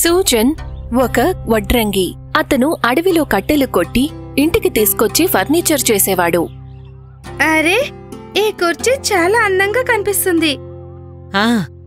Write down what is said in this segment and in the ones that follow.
Susan ఒక వడ్రంగి అతను అడవిలో కట్టెలు కొట్టి ఇంటికి తీసుకొచ్చి ఫర్నిచర్ చేసేవాడు అరే ఈ కుర్చీ చాలా అందంగా కనిపిస్తుంది ఆ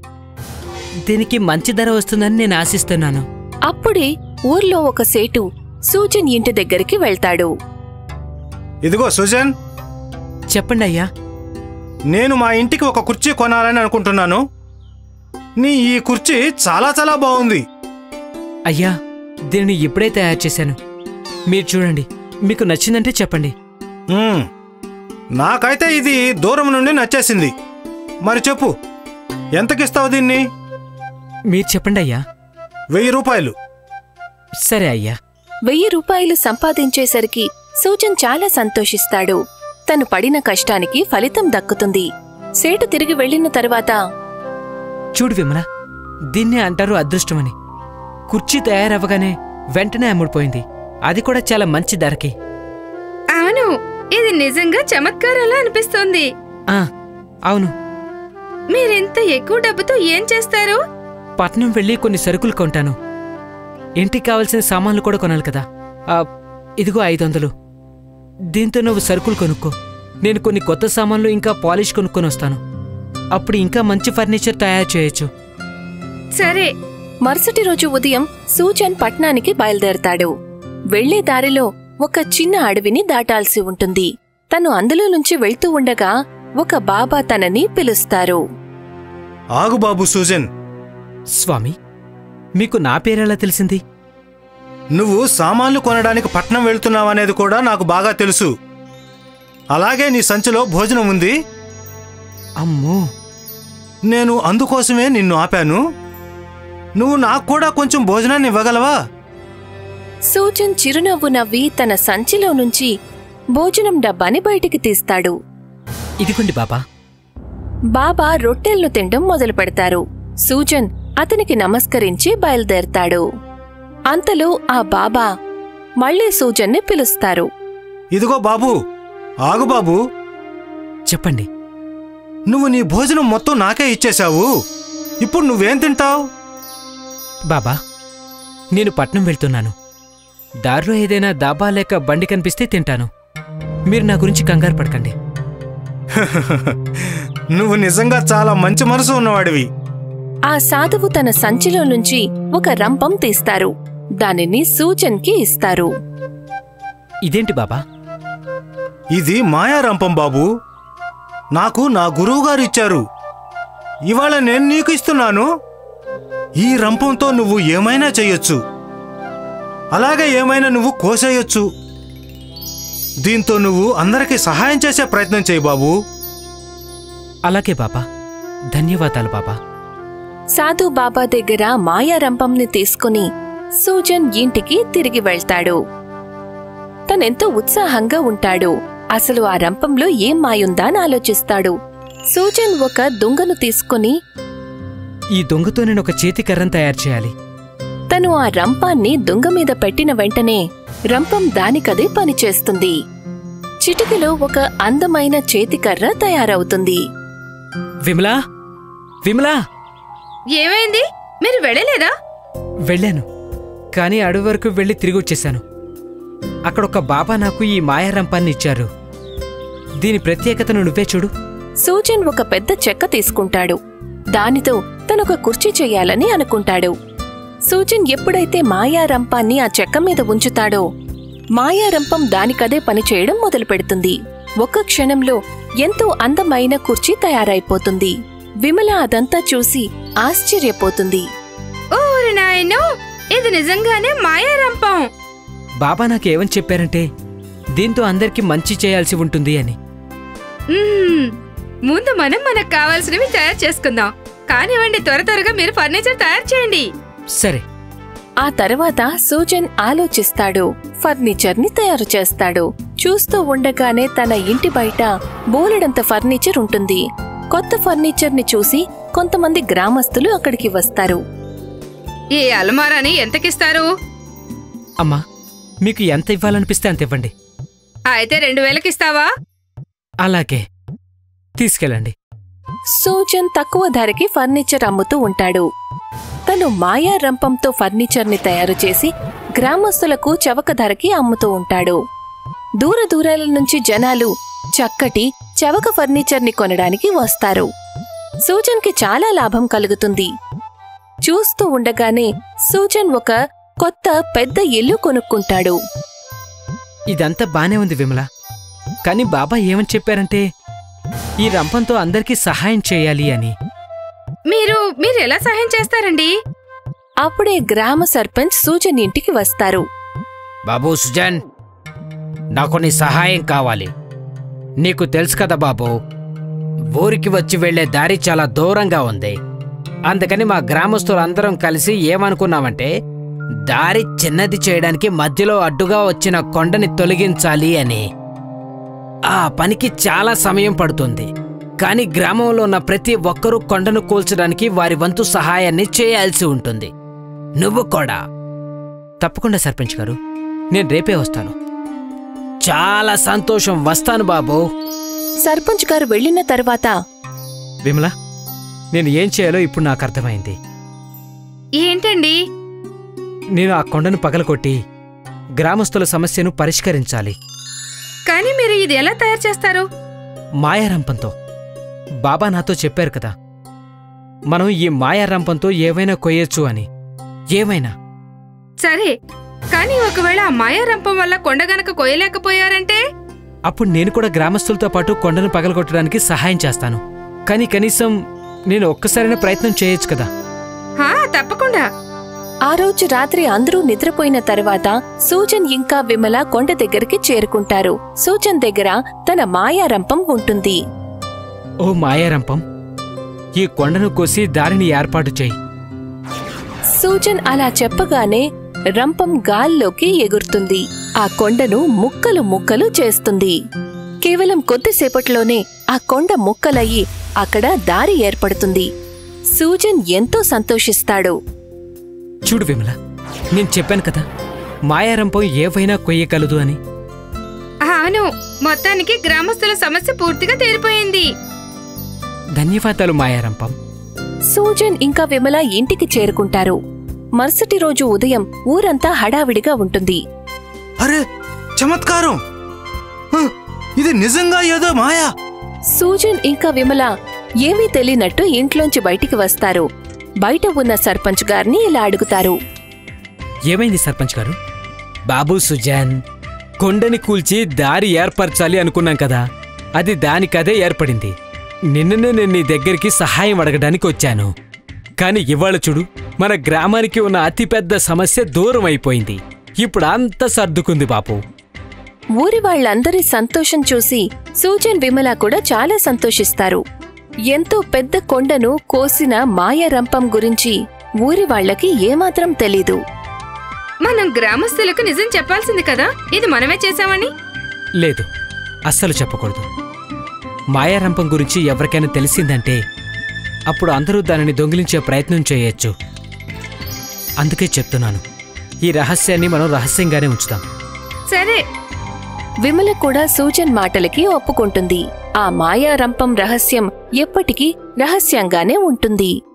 దీనికి మంచి ధర వస్తుందని నేను ఆశిస్తున్నాను అప్పుడే ఊర్లో ఒక సేటు సూజన్ ఇంటి దగ్గరికి వెళ్తాడు ఇదిగో సుజన్ చెప్పండి అయ్యా నేను మా ఇంటికి ఒక కుర్చీ కొనాలని అనుకుంటున్నాను నీ ఈ కుర్చీ చాలా చాలా బాగుంది అయ్యా దీనిని ఇప్పుడే తయారు చేశాను మీరు చూడండి మీకు నచ్చిందంటే చెప్పండి మ్మ్. నాకైతే ఇది దూరం నుండి నచ్చేసింది మరి చెప్పు ఎంతకిస్తావు దీన్ని మీరు చెప్పండి అయ్యా వెయ్యి రూపాయలు సరే అయ్యా వెయ్యి రూపాయలు సంపాదించేసరికి సూజన్ చాలా సంతోషిస్తాడు తను పడిన కష్టానికి ఫలితం దక్కుతుంది సేటు తిరిగి వెళ్ళిన తర్వాత చూడు విమల దీన్నే అంటారు అదృష్టమని కుర్చీ తయారవ్వగానే వెంటనే అమ్ముడుపోయింది అది కూడా చాలా మంచి ధరకి అవును ఇది నిజంగా చమత్కారంలా అనిపిస్తోంది ఆ అవును మీరింత ఎక్కువ డబ్బుతో ఏం చేస్తారు పట్నం వెళ్ళి కొన్ని సరుకులు కొంటాను ఇంటికి కావలసిన సామాన్లు కూడా కొనాలి కదా ఆ, ఇదిగో ఐదు వందలు దీంతో నువ్వు సరుకులు కొనుక్కో నేను కొన్ని కొత్త సామాన్లు ఇంకా పాలిష్ కొనుక్కొని వస్తాను అప్పుడు ఇంకా మంచి ఫర్నిచర్ తయారు చేయొచ్చు సరే మరుసటి రోజు ఉదయం సూజన్ పట్నానికి బయలుదేరతాడు వెళ్లే దారిలో ఒక చిన్న అడవిని దాటాల్సి ఉంటుంది తను అందులో నుంచి వెళ్తూ ఉండగా ఒక బాబా తనని పిలుస్తారు ఆగు బాబు సూజన్ స్వామి మీకు నా పేరెలా తెలిసింది నువ్వు సామాన్లు కొనడానికి పట్నం వెళ్తున్నావనేది కూడా నాకు బాగా తెలుసు అలాగే నీ సంచిలో భోజనం ఉంది అమ్మో నేను అందుకోసమే నిన్ను ఆపాను నువ్వు నాకు కూడా కొంచెం భోజనాన్ని ఇవ్వగలవా సూజన్ చిరునవ్వు నవ్వి తన సంచిలో నుంచి భోజనం డబ్బాని బయటికి తీస్తాడు ఇదిగోండి బాబా బాబా రొట్టెలను తినడం మొదలు పెడతారు సూజన్ అతనికి నమస్కరించి బయలుదేరతాడు అంతలో ఆ బాబా మళ్ళీ సూజన్ని పిలుస్తారు ఇదిగో బాబు ఆగు బాబు చెప్పండి నువ్వు నీ భోజనం మొత్తం నాకే ఇచ్చేశావు ఇప్పుడు నువ్వేం తింటావు బాబా నేను పట్నం వెళ్తున్నాను దారిలో ఏదైనా దాబా లేక బండి కనిపిస్తే తింటాను మీరు నా గురించి కంగారు పడకండి నువ్వు నిజంగా చాలా మంచి మనసు ఉన్నవాడివి ఆ సాధువు తన సంచిలో నుంచి ఒక రంపం తీస్తారు దానిని సూజన్కి ఇస్తారు ఇదేంటి బాబా ఇది మాయారంపం బాబు నాకు నా గురువుగారు ఇచ్చారు ఇవాళ నేను నీకు ఇస్తున్నాను ఈ రంపంతో నువ్వు ఏమైనా చెయ్యొచ్చు అలాగే ఏమైనా నువ్వు కోసేయొచ్చు దీంతో నువ్వు అందరికీ సహాయం చేసే ప్రయత్నం చేయి బాబు అలాగే బాబా ధన్యవాదాలు బాబా సాధు బాబా దగ్గర మాయా రంపంని తీసుకుని సూజన్ ఇంటికి తిరిగి వెళ్తాడు తనెంతో ఉత్సాహంగా ఉంటాడు అసలు ఆ రంపంలో ఏం మాయుందా అని ఆలోచిస్తాడు సూజన్ ఒక దుంగను తీసుకుని ఈ దొంగతో నేను ఒక చేతి కర్రను తయారు చేయాలి తను ఆ రంపాన్ని దుంగ మీద పెట్టిన వెంటనే రంపం దానికదే పనిచేస్తుంది చిటికలో ఒక అందమైన చేతికర్ర తయారవుతుంది విమలా విమలా ఏమైంది మీరు వెళ్ళలేదా వెళ్ళాను కానీ అడవి వరకు వెళ్ళి తిరిగి వచ్చేశాను అక్కడ ఒక బాబా నాకు ఈ మాయారంపాన్ని ఇచ్చారు దీని ప్రత్యేకతను నువ్వే చూడు సూజన్ ఒక పెద్ద చెక్క తీసుకుంటాడు దానితో తనొక కుర్చీ చెయ్యాలని అనుకుంటాడు సూజన్ ఎప్పుడైతే మాయా రంపాన్ని ఆ చెక్క మీద ఉంచుతాడో మాయా రంపం దానికదే పనిచేయడం మొదలుపెడుతుంది ఒక్క క్షణంలో ఎంతో అందమైన కుర్చీ తయారైపోతుంది విమల అదంతా చూసి ఆశ్చర్యపోతుంది ఓరి నాయనో ఇది నిజంగానే మాయారంపం బాబా నాకు ఏమని చెప్పారంటే దీంతో అందరికీ మంచి చేయాల్సి ఉంటుంది అని మ్మ్. ముందు మనం మనకు కావాల్సినవి తయారు చేసుకుందాం కానివ్వండి త్వర త్వరగా మీరు ఫర్నిచర్ తయారు చేయండి సరే ఆ తర్వాత సూజన్ ఆలోచిస్తాడు ఫర్నిచర్ ని తయారు చేస్తాడు చూస్తూ ఉండగానే తన ఇంటి బయట బోలెడంత ఫర్నిచర్ ఉంటుంది కొత్త ఫర్నిచర్ ని చూసి కొంతమంది గ్రామస్తులు అక్కడికి వస్తారు ఈ అలమారాని ఎంతకిస్తారు అమ్మా మీకు ఎంత ఇవ్వాలనిపిస్తే అంత ఇవ్వండి అయితే రెండు వేలకిస్తావా అలాగే తీసుకెళ్ళండి సూజన్ తక్కువ ధరకి ఫర్నిచర్ అమ్ముతూ ఉంటాడు తను మాయా రంపంతో ఫర్నిచర్ని తయారు చేసి గ్రామస్తులకు చవక ధరకి అమ్ముతూ ఉంటాడు దూర దూరాల నుంచి జనాలు చక్కటి చవక ఫర్నిచర్ని కొనడానికి వస్తారు సూజన్కి చాలా లాభం కలుగుతుంది చూస్తూ ఉండగానే సూజన్ ఒక కొత్త పెద్ద ఇల్లు కొనుక్కుంటాడు ఇదంతా బానే ఉంది విమల కానీ బాబా ఏమని చెప్పారంటే ఈ రంపంతో అందరికీ సహాయం చేయాలి అని మీరు మీరు ఎలా సహాయం చేస్తారండి అప్పుడే గ్రామ సర్పంచ్ సూజన్ ఇంటికి వస్తారు బాబు సుజన్ నాకు నీ సహాయం కావాలి నీకు తెలుసు కదా బాబు ఊరికి వచ్చి వెళ్లే దారి చాలా దూరంగా ఉంది అందుకని మా గ్రామస్తులందరం కలిసి ఏమనుకున్నామంటే దారి చిన్నది చేయడానికి మధ్యలో అడ్డుగా వచ్చిన కొండని తొలగించాలి అని ఆ పనికి చాలా సమయం పడుతుంది కానీ గ్రామంలో ఉన్న ప్రతి ఒక్కరూ కొండను కూల్చడానికి వారి వంతు సహాయాన్ని చేయాల్సి ఉంటుంది నువ్వు కూడా తప్పకుండా సర్పంచ్ గారు నేను రేపే వస్తాను చాలా సంతోషం వస్తాను బాబు సర్పంచ్ గారు వెళ్ళిన తర్వాత విమల నేను ఏం చేయాలో ఇప్పుడు నాకు అర్థమైంది ఏంటండి నేను ఆ కొండను పగలకొట్టి గ్రామస్తుల సమస్యను పరిష్కరించాలి కానీ మీరు ఇది ఎలా తయారు చేస్తారు మాయారంపంతో బాబా నాతో చెప్పారు కదా మనం ఈ మాయారంపంతో ఏవైనా కొయ్యొచ్చు అని ఏమైనా సరే కానీ ఒకవేళ ఆ మాయా రంపం వల్ల కొండ గనక కొయ్యలేకపోయారంటే అప్పుడు నేను కూడా గ్రామస్తులతో పాటు కొండను పగలగొట్టడానికి సహాయం చేస్తాను కానీ కనీసం నేను ఒక్కసారైనా ప్రయత్నం చేయొచ్చు కదా హా తప్పకుండా ఆ రోజు రాత్రి అందరూ నిద్రపోయిన తర్వాత సూజన్ ఇంకా విమల కొండ దగ్గరికి చేరుకుంటారు సూజన్ దగ్గర తన మాయారంపం ఉంటుంది ఓ మాయారంపం ఈ కొండను కోసి దారిని ఏర్పాటు చేయి సూజన్ అలా చెప్పగానే రంపం గాల్లోకి ఎగురుతుంది ఆ కొండను ముక్కలు ముక్కలు చేస్తుంది కేవలం కొద్దిసేపట్లోనే ఆ కొండ ముక్కలయ్యి అక్కడ దారి ఏర్పడుతుంది సూజన్ ఎంతో సంతోషిస్తాడు చూడు విమల నేను చెప్పాను కదా మాయారంపం ఏవైనా కొయ్యగలదు అని అవును మొత్తానికి గ్రామస్తుల సమస్య పూర్తిగా తీరిపోయింది ధన్యవాదాలు మాయారంపం సూజన్ ఇంకా విమల ఇంటికి చేరుకుంటారు మరుసటి రోజు ఉదయం ఊరంతా హడావిడిగా ఉంటుంది అరే చమత్కారం హ, ఇది నిజంగా ఏదో మాయా సూజన్ ఇంకా విమల ఏమీ తెలియనట్టు ఇంట్లోంచి బయటికి వస్తారు బయట ఉన్న సర్పంచ్ గారిని ఇలా అడుగుతారు ఏమైంది సర్పంచ్ గారు బాబు సుజాన్ కొండని కూల్చి దారి ఏర్పరచాలి అనుకున్నాం కదా అది దానికదే ఏర్పడింది నిన్ననే నేను నీ దగ్గరికి సహాయం అడగడానికి వచ్చాను కాని ఇవాళ చూడు మన గ్రామానికి ఉన్న అతిపెద్ద సమస్య దూరం అయిపోయింది ఇప్పుడు అంతా సర్దుకుంది బాపు ఊరి వాళ్ళందరి సంతోషం చూసి సూజన్ విమల కూడా చాలా సంతోషిస్తారు ఎంతో పెద్ద కొండను కోసిన మాయరంపం గురించి ఊరి వాళ్ళకి ఏమాత్రం తెలీదు మనం గ్రామస్తులకు నిజం చెప్పాల్సింది కదా ఇది మనమే చేశామని లేదు అస్సలు చెప్పకూడదు మాయారంపం గురించి ఎవరికైనా తెలిసిందంటే అప్పుడు అందరూ దానిని దొంగిలించే ప్రయత్నం చేయొచ్చు అందుకే చెప్తున్నాను ఈ రహస్యాన్ని మనం రహస్యంగానే ఉంచుతాం సరే విమల కూడా సూజన్ మాటలకి ఒప్పుకుంటుంది ఆ మాయారంపం రహస్యం ఎప్పటికీ రహస్యంగానే ఉంటుంది